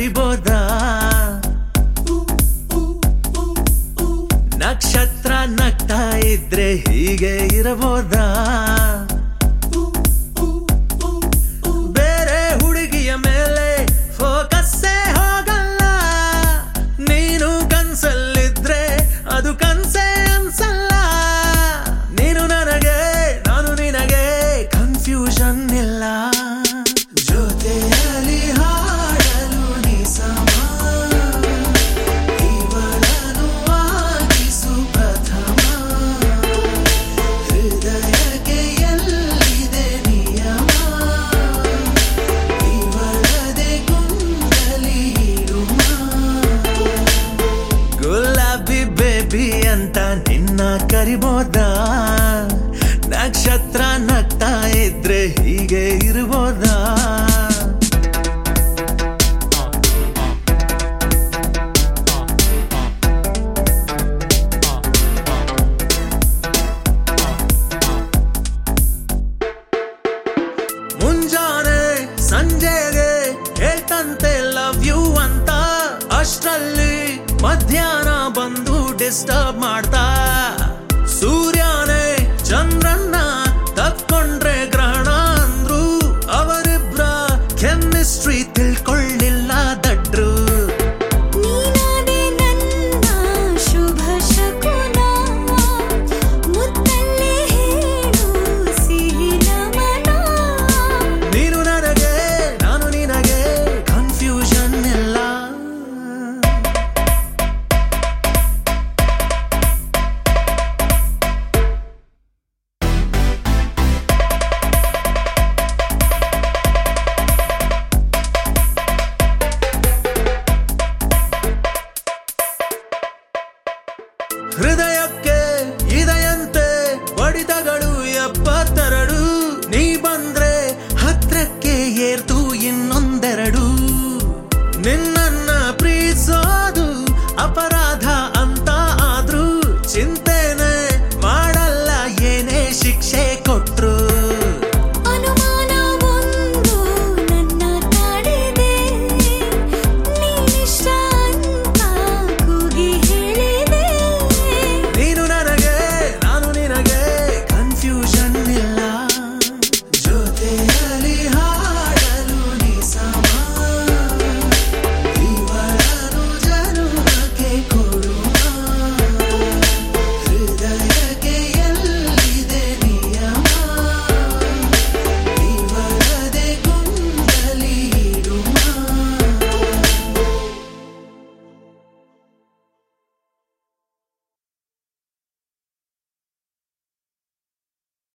ಕರಿಬೋದಾ ನಕ್ಷತ್ರ ನಗ್ತಾ ಇದ್ರೆ ಹೀಗೆ ಇರಬೋದಾ ಬೇರೆ ಹುಡುಗಿಯ ಮೇಲೆ ಫೋಕಸ್ಸೇ ಹೋಗಲ್ಲ ನೀನು ಕನ್ಸಲ್ಲಿದ್ರೆ ಅದು ಕನ್ಸೇ ಅನ್ಸಲ್ಲ ನೀನು ನನಗೆ ನಾನು ನಿನಗೆ ಕನ್ಫ್ಯೂಷನ್ ಇಲ್ಲ ಜೊತೆಯಲ್ಲಿ ಹಾಡಲು ನೀ ಸಮ ಇವಳನು ಆಗಿಸು ಪ್ರಥಮ ಹೃದಯಕ್ಕೆ ಎಲ್ಲಿದೆ ನಿಯಮ ಇವಳದೆ ಕುಂಡಲಿ ಇಡುಮ ಗುಲಾಬಿ ಬೇಬಿ ಅಂತ ನಿನ್ನ ಕರಿಬೋದಾ ನಕ್ಷತ್ರ ನಗ್ತಾ ಇದ್ರೆ ಹೀಗೆ ಇರ್ಬೋದಾ ಮುಂಜಾನೆ ಸಂಜೆಗೆ ಹೇಳ್ತಂತೆ ಲವ್ ಯು ಅಂತ ಅಷ್ಟರಲ್ಲಿ ಮಧ್ಯಾಹ್ನ ಬಂದು ಡಿಸ್ಟರ್ಬ್